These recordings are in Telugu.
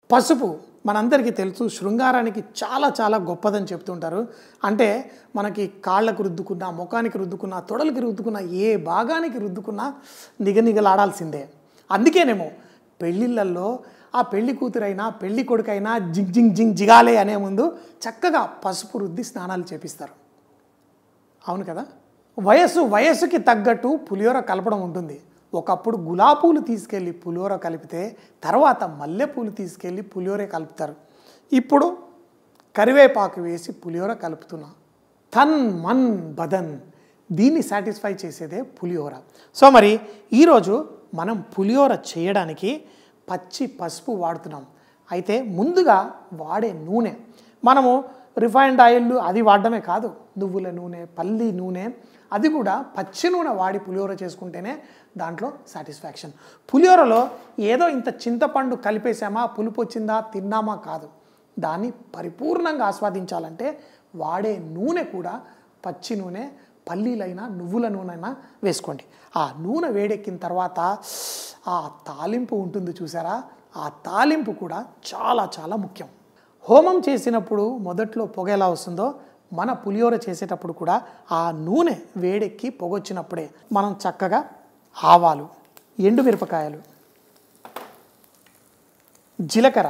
పసుపు మనందరికీ తెలుసు శృంగారానికి చాలా చాలా గొప్పదని చెప్తుంటారు అంటే మనకి కాళ్ళకు రుద్దుకున్నా ముఖానికి రుద్దుకున్నా తొడలకి రుద్దుకున్నా ఏ భాగానికి రుద్దుకున్నా నిగనిగలాడాల్సిందే అందుకేనేమో పెళ్ళిళ్ళల్లో ఆ పెళ్లి కూతురైనా పెళ్లి కొడుకైనా జింగ్ జింగ్ జింగ్ జిగాలే అనే ముందు చక్కగా పసుపు రుద్ది స్నానాలు చేపిస్తారు అవును కదా వయస్సు వయస్సుకి తగ్గట్టు పులిహోర కలపడం ఉంటుంది ఒకప్పుడు గులాబీలు తీసుకెళ్ళి పులిహోర కలిపితే తర్వాత మల్లెపూలు తీసుకెళ్ళి పులిహోర కలుపుతారు ఇప్పుడు కరివేపాకు వేసి పులిహోర కలుపుతున్నా తన్ మన్ బదన్ దీన్ని సాటిస్ఫై చేసేదే పులిహోర సో మరి ఈరోజు మనం పులిహోర చేయడానికి పచ్చి పసుపు వాడుతున్నాం అయితే ముందుగా వాడే నూనె మనము రిఫైన్డ్ ఆయిల్ అది వాడడమే కాదు నువ్వుల నూనె పల్లి నూనె అది కూడా పచ్చి నూనె వాడి పులిహోర చేసుకుంటేనే దాంట్లో సాటిస్ఫాక్షన్ పులిహోరలో ఏదో ఇంత చింతపండు కలిపేసామా పులుపు వచ్చిందా తిన్నామా కాదు దాన్ని పరిపూర్ణంగా ఆస్వాదించాలంటే వాడే నూనె కూడా పచ్చి నూనె పల్లీలైనా నువ్వుల నూనె అయినా వేసుకోండి ఆ నూనె వేడెక్కిన తర్వాత ఆ తాలింపు ఉంటుంది చూసారా ఆ తాలింపు కూడా చాలా చాలా ముఖ్యం హోమం చేసినప్పుడు మొదట్లో పొగ ఎలా వస్తుందో మన పులిహోర చేసేటప్పుడు కూడా ఆ నూనె వేడెక్కి పొగొచ్చినప్పుడే మనం చక్కగా ఆవాలు ఎండుమిరపకాయలు జీలకర్ర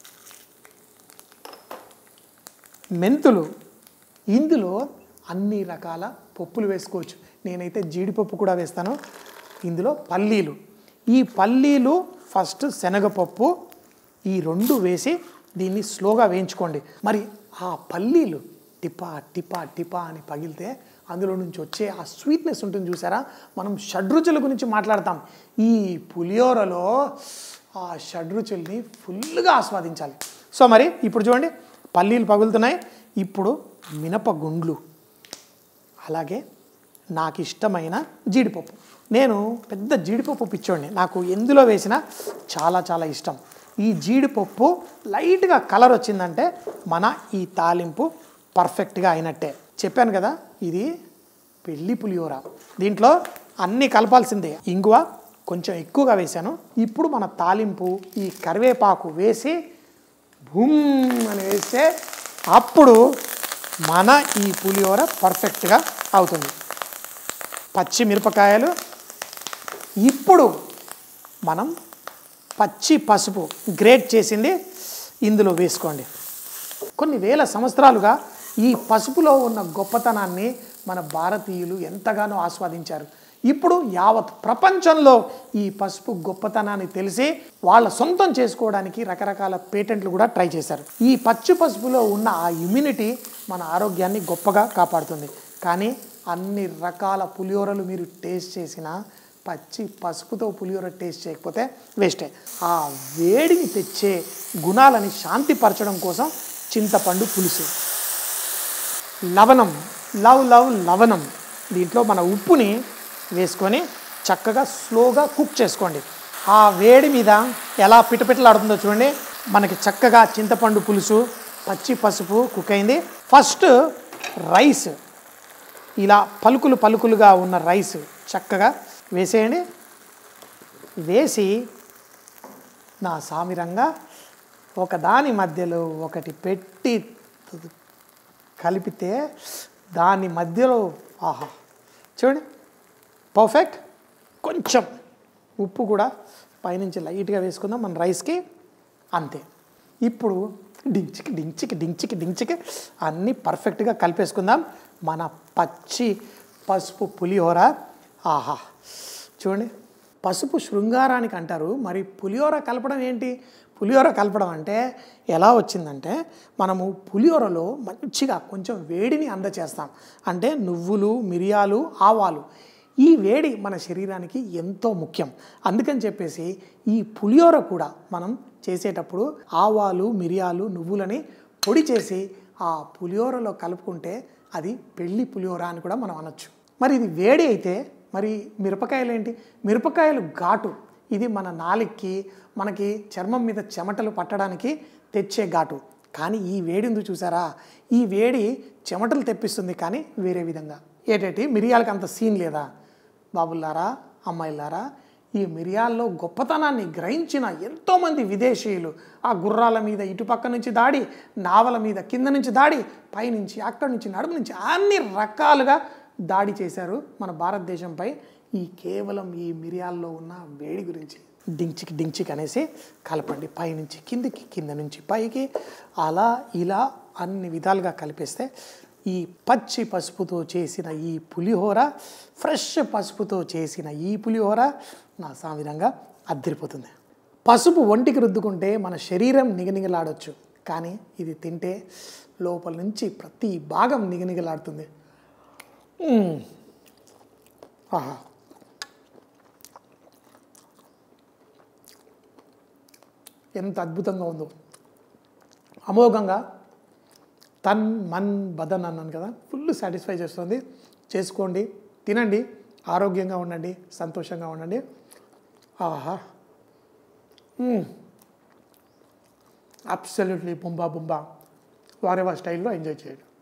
మెంతులు ఇందులో అన్ని రకాల పప్పులు వేసుకోవచ్చు నేనైతే జీడిపప్పు కూడా వేస్తాను ఇందులో పల్లీలు ఈ పల్లీలు ఫస్ట్ శనగపప్పు ఈ రెండు వేసి దీన్ని స్లోగా వేయించుకోండి మరి ఆ పల్లీలు టిపా టిపా టిపా అని పగిలితే అందులో నుంచి వచ్చే ఆ స్వీట్నెస్ ఉంటుంది చూసారా మనం షడ్రుచుల గురించి మాట్లాడతాం ఈ పులిహోరలో ఆ షడ్రుచుల్ని ఫుల్గా ఆస్వాదించాలి సో మరి ఇప్పుడు చూడండి పల్లీలు పగులుతున్నాయి ఇప్పుడు మినప గుండ్లు అలాగే నాకు ఇష్టమైన జీడిపప్పు నేను పెద్ద జీడిపప్పు పిచ్చోడిని నాకు ఎందులో వేసినా చాలా చాలా ఇష్టం ఈ జీడిపప్పు లైట్గా కలర్ వచ్చిందంటే మన ఈ తాలింపు పర్ఫెక్ట్గా అయినట్టే చెప్పాను కదా ఇది పెళ్లి పులిహోర దీంట్లో అన్నీ కలపాల్సిందే ఇంగువ కొంచెం ఎక్కువగా వేశాను ఇప్పుడు మన తాలింపు ఈ కరివేపాకు వేసి భూమ్ అని వేస్తే అప్పుడు మన ఈ పులిహోర పర్ఫెక్ట్గా అవుతుంది పచ్చి మిరపకాయలు ఇప్పుడు మనం పచ్చి పసుపు గ్రేట్ చేసింది ఇందులో వేసుకోండి కొన్ని వేల సంవత్సరాలుగా ఈ పసుపులో ఉన్న గొప్పతనాన్ని మన భారతీయులు ఎంతగానో ఆస్వాదించారు ఇప్పుడు యావత్ ప్రపంచంలో ఈ పసుపు గొప్పతనాన్ని తెలిసి వాళ్ళ సొంతం చేసుకోవడానికి రకరకాల పేటెంట్లు కూడా ట్రై చేశారు ఈ పచ్చి పసుపులో ఉన్న ఆ ఇమ్యూనిటీ మన ఆరోగ్యాన్ని గొప్పగా కాపాడుతుంది కానీ అన్ని రకాల పులిహోరలు మీరు టేస్ట్ చేసినా పచ్చి పసుపుతో పులిహోర టేస్ట్ చేయకపోతే వేస్టే ఆ వేడిని తెచ్చే గుణాలని శాంతిపరచడం కోసం చింతపండు పులుసు లవణం లవ్ లవ్ లవణం దీంట్లో మన ఉప్పుని వేసుకొని చక్కగా స్లోగా కుక్ చేసుకోండి ఆ వేడి మీద ఎలా పిటపిటలాడుతుందో చూడండి మనకి చక్కగా చింతపండు పులుసు పచ్చి పసుపు కుక్ అయింది ఫస్ట్ రైస్ ఇలా పలుకులు పలుకులుగా ఉన్న రైస్ చక్కగా వేసేయండి వేసి నా సామిరంగా ఒకదాని మధ్యలో ఒకటి పెట్టి కలిపితే దాని మధ్యలో ఆహా చూడండి పర్ఫెక్ట్ కొంచెం ఉప్పు కూడా పైనుంచి లైట్గా వేసుకుందాం మన రైస్కి అంతే ఇప్పుడు డించికి డించికి డించికి డించికి అన్నీ పర్ఫెక్ట్గా కలిపేసుకుందాం మన పచ్చి పసుపు పులిహోర ఆహా చూడండి పసుపు శృంగారానికి అంటారు మరి పులిహోర కలపడం ఏంటి పులిహోర కలపడం అంటే ఎలా వచ్చిందంటే మనము పులిహోరలో మంచిగా కొంచెం వేడిని అందచేస్తాం అంటే నువ్వులు మిరియాలు ఆవాలు ఈ వేడి మన శరీరానికి ఎంతో ముఖ్యం అందుకని చెప్పేసి ఈ పులిహోర కూడా మనం చేసేటప్పుడు ఆవాలు మిరియాలు నువ్వులని పొడి చేసి ఆ పులిహోరలో కలుపుకుంటే అది పెళ్లి పులిహోర అని కూడా మనం అనొచ్చు మరి ఇది వేడి అయితే మరి మిరపకాయలు ఏంటి మిరపకాయలు ఘాటు ఇది మన నాలికి మనకి చర్మం మీద చెమటలు పట్టడానికి తెచ్చే ఘాటు కానీ ఈ వేడి ఉంది చూసారా ఈ వేడి చెమటలు తెప్పిస్తుంది కానీ వేరే విధంగా ఏటేటి మిరియాలకు అంత సీన్ లేదా బాబుల్లారా అమ్మాయిలారా ఈ మిరియాల్లో గొప్పతనాన్ని గ్రహించిన ఎంతోమంది విదేశీయులు ఆ గుర్రాల మీద ఇటుపక్క నుంచి దాడి నావల మీద కింద నుంచి దాడి పైనుంచి అక్కడి నుంచి నడుము నుంచి అన్ని రకాలుగా దాడి చేశారు మన భారతదేశంపై ఈ కేవలం ఈ మిరియాల్లో ఉన్న వేడి గురించి డించికి డించికి అనేసి కలపండి పైనుంచి కిందికి కింద నుంచి పైకి అలా ఇలా అన్ని విధాలుగా కలిపేస్తే ఈ పచ్చి పసుపుతో చేసిన ఈ పులిహోర ఫ్రెష్ పసుపుతో చేసిన ఈ పులిహోర నా సామిరంగా అద్దరిపోతుంది పసుపు ఒంటికి రుద్దుకుంటే మన శరీరం నిగనిగలాడొచ్చు కానీ ఇది తింటే లోపల నుంచి ప్రతి భాగం నిగనిగలాడుతుంది మ్మ్. ఆహా ఎంత అద్భుతంగా ఉందో అమోఘంగా తన్ మన్ బదన్ అన్నాను కదా ఫుల్ సాటిస్ఫై చేస్తుంది చేసుకోండి తినండి ఆరోగ్యంగా ఉండండి సంతోషంగా ఉండండి ఆహా అబ్సల్యూట్లీ బుంబా బుంబా వారెవా స్టైల్లో ఎంజాయ్ చేయండి